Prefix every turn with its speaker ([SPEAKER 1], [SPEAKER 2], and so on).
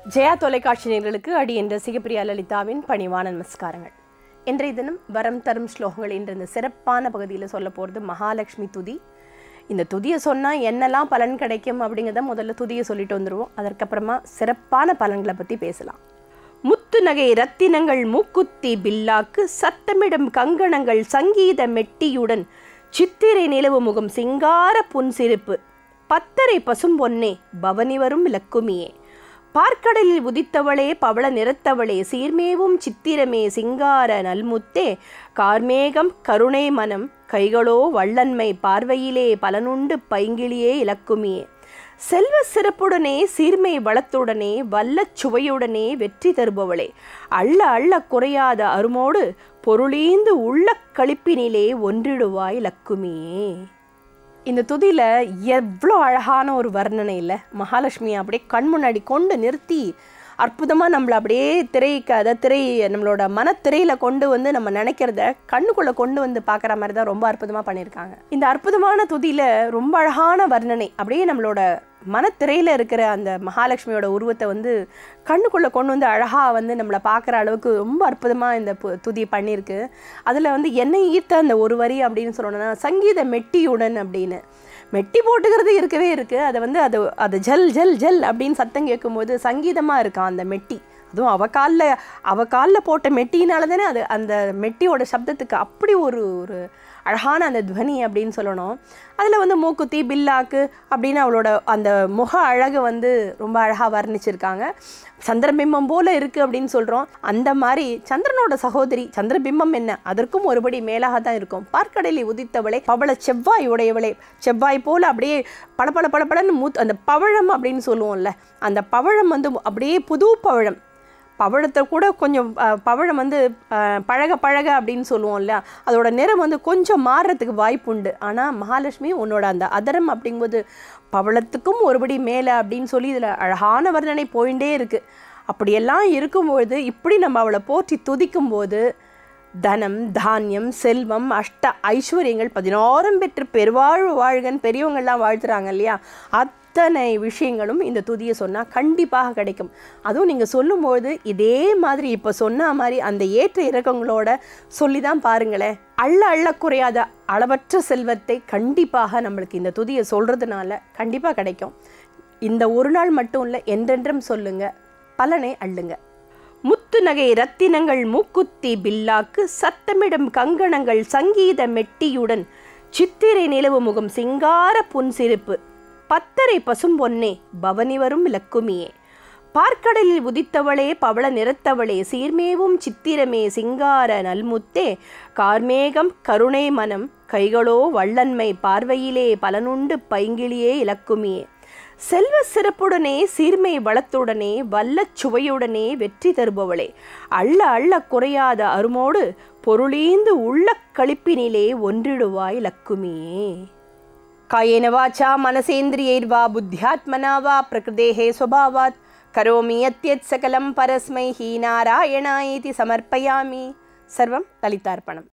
[SPEAKER 1] ஜெயா தொலைக்காட்சி நேயர்களுக்கு அடி என்ற சிகப்பிரியா லலிதாவின் பணிவான நமஸ்காரங்கள் இன்றைய தினம் வரம் தரும் ஸ்லோகங்கள் என்ற இந்த சிறப்பான பகுதியில் சொல்ல போகிறது மகாலட்சுமி துதி இந்த துதியை சொன்னால் என்னெல்லாம் பலன் கிடைக்கும் அப்படிங்கிறத முதல்ல துதியை சொல்லிட்டு வந்துடுவோம் அதற்கப்புறமா சிறப்பான பலன்களை பற்றி பேசலாம் முத்து நகை ரத்தினங்கள் மூக்குத்தி பில்லாக்கு சத்தமிடும் கங்கணங்கள் சங்கீத மெட்டியுடன் சித்திரை நிலவு முகம் சிங்கார புன்சிரிப்பு பத்தரை பசும்பொன்னே பவனி வரும் லக்குமியே பார்க்கடலில் உதித்தவளே பவள நிறத்தவளே சீர்மேவும் சித்திரமே சிங்கார நல்முத்தே கார்மேகம் கருணை மனம் கைகளோ வள்ளன்மை பார்வையிலே பலனுண்டு பைங்கிளியே இலக்குமியே செல்வ சிறப்புடனே சீர்மை வளத்துடனே வல்லச் சுவையுடனே வெற்றி தருபவளே அள்ள அள்ள குறையாத அருமோடு பொருளீந்து உள்ள களிப்பினிலே ஒன்றிடுவாய் லக்குமியே இந்த துதியில் எவ்வளோ அழகான ஒரு வர்ணனை இல்லை மகாலட்சுமியை அப்படியே கண் முன்னாடி கொண்டு நிறுத்தி அற்புதமாக நம்மளை அப்படியே திரைக்கு அதை திரை நம்மளோட மனத்திரையில் கொண்டு வந்து நம்ம நினைக்கிறத கண்ணுக்குள்ளே கொண்டு வந்து பார்க்குற மாதிரி தான் ரொம்ப அற்புதமாக பண்ணியிருக்காங்க இந்த அற்புதமான துதியில் ரொம்ப அழகான வர்ணனை அப்படியே நம்மளோட மனத்திரையில் இருக்கிற அந்த மகாலட்சுமியோட உருவத்தை வந்து கண்ணுக்குள்ளே கொண்டு வந்து அழகாக வந்து நம்மளை பார்க்குற அளவுக்கு ரொம்ப அற்புதமாக இந்த பு- துதி பண்ணியிருக்கு அதில் வந்து என்னை ஈர்த்த அந்த ஒரு வரி அப்படின்னு சொல்லணும்னா சங்கீத மெட்டியுடன் அப்படின்னு மெட்டி போட்டுக்கிறது இருக்கவே இருக்குது அதை வந்து அது அது ஜல் ஜல் ஜல் அப்படின்னு சத்தம் கேட்கும்போது சங்கீதமாக இருக்கான் அந்த மெட்டி அதுவும் அவ காலில் அவ காலில் போட்ட மெட்டினால தானே அது அந்த மெட்டியோட சப்தத்துக்கு அப்படி ஒரு ஒரு அழகான அந்த துவனி அப்படின்னு சொல்லணும் அதில் வந்து மூக்குத்தி பில்லாக்கு அப்படின்னு அவளோட அந்த முக அழகு வந்து ரொம்ப அழகாக வர்ணிச்சிருக்காங்க சந்திரபிம்பம் போல இருக்குது அப்படின்னு சொல்கிறோம் அந்த மாதிரி சந்திரனோட சகோதரி சந்திரபிம்பம் என்ன அதற்கும் ஒருபடி மேலாக தான் இருக்கும் பார்க்கடலில் உதித்தவளே பவள செவ்வாய் உடையவளே செவ்வாய் போல அப்படியே பளபள பளபளன்னு மூத் அந்த பவழம் அப்படின்னு சொல்லுவோம்ல அந்த பவழம் வந்து அப்படியே புது பவழம் பவழத்தை கூட கொஞ்சம் அஹ், பவழம் வந்து அஹ், பழக பழக அப்படின்னு சொல்லுவோம் இல்லையா அதோட நிறம் வந்து கொஞ்சம் மாறுறதுக்கு வாய்ப்புண்டு ஆனால் மகாலட்சுமி உன்னோட அந்த அதரம் அப்படிங்கும்போது பவளத்துக்கும் ஒருபடி மேலே அப்படின்னு சொல்லி இதில் அழகான வர்ணனை போயிட்டே இருக்குது அப்படியெல்லாம் இருக்கும்பொழுது இப்படி நம்ம அவளை போற்றி துதிக்கும்போது தனம் தானியம் செல்வம் அஷ்ட ஐஸ்வர்யங்கள் பதினாறும் பெற்று பெருவாழ்வு வாழ்கன் பெரியவங்கள்லாம் வாழ்த்துறாங்க இல்லையா அத்தனை விஷயங்களும் இந்த துதியை சொன்னால் கண்டிப்பாக கிடைக்கும் அதுவும் நீங்கள் சொல்லும்போது இதே மாதிரி இப்போ சொன்ன மாதிரி அந்த ஏற்ற இறக்கங்களோட சொல்லி தான் பாருங்களேன் அள்ள அள்ள குறையாத அளவற்ற செல்வத்தை கண்டிப்பாக நம்மளுக்கு இந்த துதியை சொல்கிறதுனால கண்டிப்பாக கிடைக்கும் இந்த ஒரு நாள் மட்டும் இல்லை என்றென்றும் சொல்லுங்க பலனை அள்ளுங்க முத்து நகை ரத்தினங்கள் மூக்குத்தி பில்லாக்கு சத்தமிடும் கங்கணங்கள் சங்கீத மெட்டியுடன் சித்திரை நிலவு முகம் சிங்கார புன்சிரிப்பு பத்தரை பசும்பொன்னே பவனி வரும் லக்குமியே பார்க்கடலில் உதித்தவளே பவள நிறத்தவளே சீர்மேவும் சித்திரமே சிங்கார நல்முத்தே கார்மேகம் கருணை மனம் கைகளோ வள்ளன்மை பார்வையிலே பலனுண்டு பைங்கிளியே இலக்குமியே செல்வ சிறப்புடனே சீர்மை வளத்துடனே வல்லச் சுவையுடனே வெற்றி தருபவளே அள்ள அள்ள குறையாத அருமோடு பொருளீந்து உள்ள களிப்பினிலே ஒன்றிடுவாய் லக்குமியே காயேன வாச்சா மனசேந்திரியைர்வா புத்தியாத்மனா வா பிரகிருதேः स्वभावात् கரோமி யத்யத் சகலம் பரஸ்மை ஹீ நாராயணாயிதி சமர்ப்பயாமி சர்வம் லலிதார்ப்பணம்